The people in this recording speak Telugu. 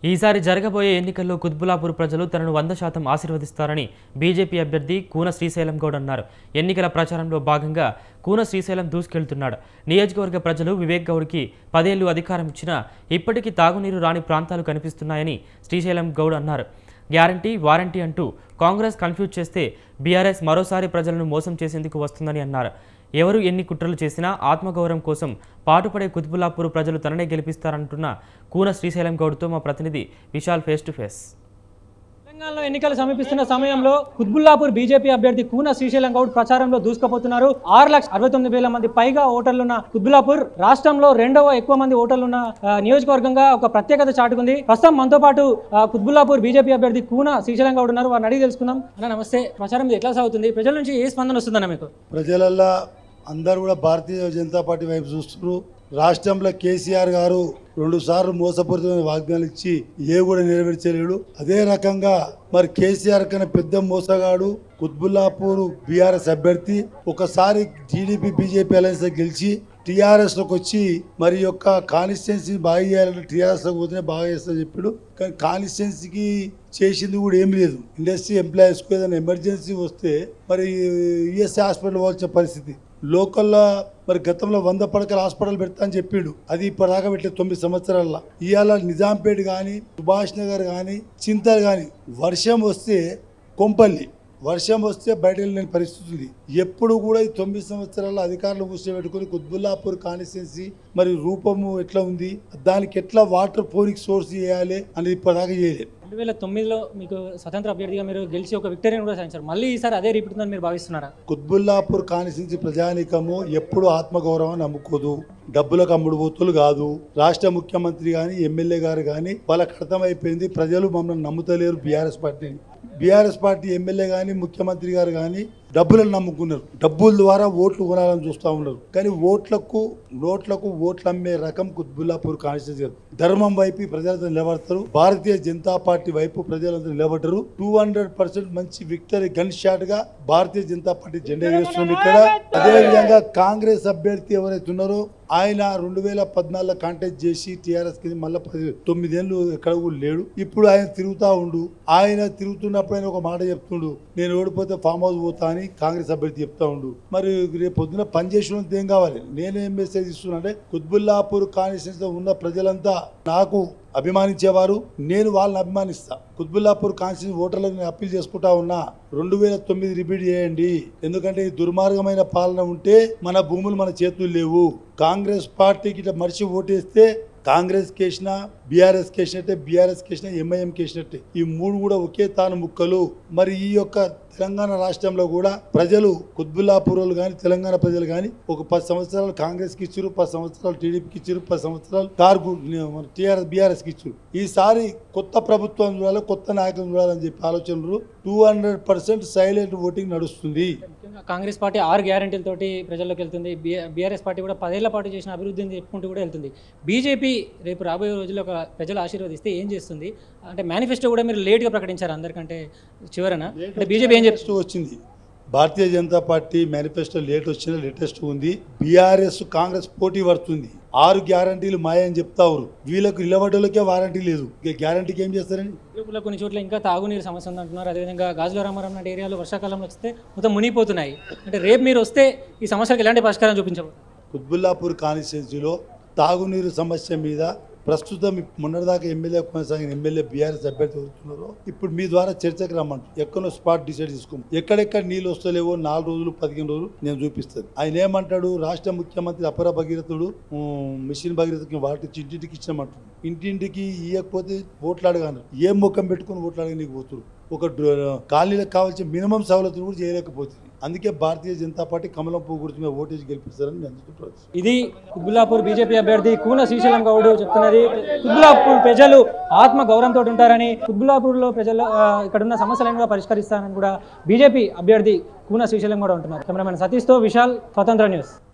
ఈసారి జరగబోయే ఎన్నికల్లో కుత్బులాపూర్ ప్రజలు తనను వంద శాతం ఆశీర్వదిస్తారని బీజేపీ అభ్యర్థి కూన శ్రీశైలం గౌడ్ అన్నారు ఎన్నికల ప్రచారంలో భాగంగా కూన శ్రీశైలం దూసుకెళ్తున్నాడు నియోజకవర్గ ప్రజలు వివేక్ గౌడ్కి పదేళ్లు అధికారం ఇచ్చినా ఇప్పటికీ తాగునీరు రాని ప్రాంతాలు కనిపిస్తున్నాయని శ్రీశైలం గౌడ్ అన్నారు గ్యారంటీ వారంటీ అంటూ కాంగ్రెస్ కన్ఫ్యూజ్ చేస్తే బీఆర్ఎస్ మరోసారి ప్రజలను మోసం చేసేందుకు వస్తుందని అన్నారు ఎవరు ఎన్ని కుట్రలు చేసినా ఆత్మగౌరవం కోసం పాటుపడే కుతుబులాపూర్ ప్రజలు తననే గెలిపిస్తారంటున్న కూన శ్రీశైలం గౌడ్తో మా ప్రతినిధి విశాల్ ఫేస్ టు ఫేస్ తెలంగాణలో ఎన్నికలు సమీపిస్తున్న సమయంలో కుత్బుల్లాపూర్ బీజేపీ అభ్యర్థి కూన శ్రీశైలం గౌడ్ ప్రచారంలో దూసుకుపోతున్నారు ఆరు లక్ష అరవై తొమ్మిది వేల మంది పైగా ఓటర్లున్న కుత్బుల్లాపూర్ రాష్ట్రంలో రెండవ ఎక్కువ మంది ఓటర్లున్న ఆ, నియోజకవర్గంగా ఒక ప్రత్యేకత చాటుకుంది ప్రస్తుతం మనతో పాటు ఆ, కుత్బుల్లాపూర్ బీజేపీ అభ్యర్థి కూన శ్రీశైలం గౌడ్ ఉన్నారు వారిని అడిగి తెలుసుకుందాం అన్న నమస్తే ప్రచారం ఇది ఎట్లా సాగుతుంది ప్రజల నుంచి ఏ స్పందన వస్తుందన్న మీకు ప్రజలల్లా అందరూ కూడా భారతీయ జనతా పార్టీ వైపు చూస్తున్నారు రాష్ట్రంలో కేసీఆర్ గారు రెండు సార్లు మోసపూరితమైన వాగ్దానాలు ఇచ్చి ఏ కూడా నెరవేర్చలేడు అదే రకంగా మరి కేసీఆర్ కన్నా పెద్ద మోసగాడు కుత్బుల్లాపూర్ బీఆర్ఎస్ అభ్యర్థి ఒకసారి టీడీపీ బీజేపీ అలయన్స్ గెలిచి టీఆర్ఎస్ లోకి వచ్చి మరి యొక్క కాన్స్టిట్యున్సీ బాగా చేయాలంటే టీఆర్ఎస్ లోకి పోతేనే బాగా చేస్తా చెప్పాడు కానీ కాన్స్టిట్యున్సీకి చేసింది కూడా ఏం లేదు ఇండస్ట్రీ ఎంప్లాయీస్కి ఏదైనా ఎమర్జెన్సీ వస్తే మరి ఈఎస్ఐ హాస్పిటల్ పోవాల్సిన పరిస్థితి లోకల్లో మరి గతంలో వంద పడకల హాస్పిటల్ పెడతా అని చెప్పిండు అది ఇప్పటిదాకా పెట్టే తొమ్మిది సంవత్సరాల ఇవాళ నిజాంపేట కానీ సుభాష్ నగర్ కానీ చింతల్ కానీ వర్షం వస్తే కొంపల్లి వర్షం వస్తే బయట వెళ్ళిన పరిస్థితి ఉంది ఎప్పుడు కూడా ఈ తొమ్మిది సంవత్సరాల అధికారులు కూర్చోబెట్టుకుని కుత్బుల్లాపూర్ కాన్స్టిట్యున్సీ మరి రూపము ఎట్లా ఉంది దానికి ఎట్లా వాటర్ పోరిక్ సోర్స్ చేయాలి అనేది ఇప్పటిదాకా చేయలేదు రెండు వేల తొమ్మిదిలో మీకు స్వతంత్ర అభ్యర్థిగా మీరు గెలిచి ఒక విక్టరీని కూడా సాధించారు మళ్ళీ ఈసారి అదే రిపీట్ ఉందని మీరు భావిస్తున్నారా కుత్బుల్లాపూర్ కాన్స్టిట్యున్సీ ప్రజానీకము ఎప్పుడు ఆత్మగౌరవం నమ్ముకోదు డబ్బులకు అమ్ముడుపోతులు కాదు రాష్ట్ర ముఖ్యమంత్రి కానీ ఎమ్మెల్యే గారు కానీ వాళ్ళకి అర్థమైపోయింది ప్రజలు మమ్మల్ని నమ్ముతలేరు బీఆర్ఎస్ పార్టీని బీఆర్ఎస్ పార్టీ ఎమ్మెల్యే కానీ ముఖ్యమంత్రి గారు కానీ డబ్బులను నమ్ముకున్నారు డబ్బుల ద్వారా ఓట్లు కొనాలని చూస్తూ ఉన్నారు కానీ ఓట్లకు నోట్లకు ఓట్లు అమ్మే రకం కుత్బుల్లాపూర్ కాన్స్టిట్యూన్సీ కాదు. ధర్మం వైపు ప్రజలందరూ నిలబడతారు భారతీయ జనతా పార్టీ వైపు ప్రజలందరూ నిలబడరు టూ హండ్రెడ్ పర్సెంట్ మంచి విక్టరీ గన్ షాట్ గా భారతీయ జనతా పార్టీ జెండా ఎగరేస్తున్నాం ఇక్కడ అదే విధంగా కాంగ్రెస్ అభ్యర్థి ఎవరైతే ఉన్నారో ఆయన రెండు వేల పద్నాలుగులో కాంటాక్ట్ చేసి టీఆర్ఎస్ కి మళ్ళీ పది తొమ్మిదేళ్ళు ఎక్కడ కూడా లేడు ఇప్పుడు ఆయన తిరుగుతా ఉండు ఆయన తిరుగుతున్నప్పుడు ఆయన ఒక మాట చెప్తుండు నేను ఓడిపోతే ఫామ్ హౌస్ పోతా అని కాంగ్రెస్ అభ్యర్థి చెప్తా ఉండు మరి రేపు పొద్దున పనిచేసిన ఏం కావాలి నేనేం మెసేజ్ ఇస్తున్నా అంటే కుత్బుల్లాపూర్ కాన్స్టిట్యూన్సీలో ఉన్న ప్రజలంతా నాకు అభిమానించేవారు నేను వాళ్ళని అభిమానిస్తా కుత్బుల్లాపూర్ కాన్స్టిట్యూన్సీ ఓటర్లకు నేను అప్పీల్ చేసుకుంటా ఉన్నా రెండు వేల తొమ్మిది రిపీట్ చేయండి ఎందుకంటే ఈ దుర్మార్గమైన పాలన ఉంటే మన భూములు మన చేతులు లేవు కాంగ్రెస్ పార్టీకి ఇట్లా మనిషి ఓటేస్తే కాంగ్రెస్ కేసిన బీఆర్ఎస్ కేసినట్టే బీఆర్ఎస్ కేసిన ఎంఐఎం కేసినట్టే ఈ మూడు కూడా ఒకే తాను ముక్కలు మరి ఈ యొక్క తెలంగాణ రాష్ట్రంలో కూడా ప్రజలు కుత్బుల్లాపూర్లు కానీ తెలంగాణ ప్రజలు కానీ ఒక పది సంవత్సరాలు కాంగ్రెస్కి ఇచ్చారు పది సంవత్సరాలు టీడీపీకి ఇచ్చారు పది సంవత్సరాలు కార్గు టీఆర్ఎస్ బీఆర్ఎస్కి ఇచ్చారు ఈసారి కొత్త ప్రభుత్వం చూడాలి కొత్త నాయకులు చూడాలని చెప్పి ఆలోచనలు two hundred percent silent voting నడుస్తుంది ముఖ్యంగా కాంగ్రెస్ పార్టీ ఆరు గ్యారంటీలతోటి ప్రజల్లోకి వెళ్తుంది బీఆర్ఎస్ పార్టీ కూడా పదేళ్ల పాటు చేసిన అభివృద్ధిని చెప్పుకుంటూ కూడా వెళ్తుంది బీజేపీ రేపు రాబోయే రోజుల్లో ఒక ప్రజలు ఆశీర్వదిస్తే ఏం చేస్తుంది అంటే మేనిఫెస్టో కూడా మీరు లేట్గా ప్రకటించారు అందరికంటే చివరన అంటే బీజేపీ ఏం చెప్తుంది లేటెస్ట్ వచ్చింది Bharatiya Janata party manifesto late వచ్చిన లేటెస్ట్ ఉంది బీఆర్ఎస్ కాంగ్రెస్ పోటీ పడుతుంది ఆరు గ్యారంటీలు మాయ అని చెప్తారు వీళ్ళకు నిలబడ్డలకే వారంటీ లేదు ఇక గ్యారంటీకి ఏం చేస్తారని లోపల కొన్ని చోట్ల ఇంకా తాగునీరు సమస్య ఉంది అంటున్నారు అదేవిధంగా గాజుల రామారావు లాంటి ఏరియాలో వర్షాకాలంలో వస్తే మొత్తం మునిగిపోతున్నాయి అంటే రేపు మీరు వస్తే ఈ సమస్యలకు ఎలాంటి పరిష్కారం చూపించబోతున్నారు కుత్బుల్లాపూర్ కాన్స్టిట్యున్సీలో తాగునీరు సమస్య మీద ప్రస్తుతం మొన్నటిదాకా ఎమ్మెల్యే కొనసాగిన ఎమ్మెల్యే బీఆర్ఎస్ అభ్యర్థి అవుతున్నారో ఇప్పుడు మీ ద్వారా చర్చకు రమ్మంటారు ఎక్కడో స్పాట్ డిసైడ్ చేసుకో ఎక్కడెక్కడ నీళ్ళు వస్తలేవో నాలుగు రోజులు పదిహేను రోజులు నేను చూపిస్తాను ఆయన ఏమంటాడు రాష్ట్ర ముఖ్యమంత్రి అపర భగీరథుడు ఉమ్, మిషన్ భగీరథకి వాటి ఇంటింటికి ఇచ్చినామంటాడు ఇంటింటికి ఇవ్వకపోతే ఓట్లు అడగాను ఏం ముఖం పెట్టుకుని ఓట్లు అడగ నీకు పోతుడు ఒక డ్ర- కాలనీలకు కావాల్సిన మినిమం సవలతులు కూడా చేయలేకపోతుంది అందుకే భారతీయ జనతా పార్టీ కమలం పువ్వు గురించి మీద ఓటేసి గెలిపిస్తారని నేను అనుకుంటున్నాను ఇది కుత్బుల్లాపూర్ బీజేపీ అభ్యర్థి కూన శ్రీశైలం గౌడ్ చెప్తున్నది కుత్బుల్లాపూర్ ప్రజలు ఆత్మ గౌరవంతో ఉంటారని కుత్బుల్లాపూర్లో ప్రజలు ఆ, ఇక్కడున్న సమస్యలను కూడా పరిష్కరిస్తానని కూడా బీజేపీ అభ్యర్థి కూన శ్రీశైలం కూడా ఉంటున్నారు కెమెరామెన్ సతీష్తో విశాల్ స్వతంత్ర న్యూస్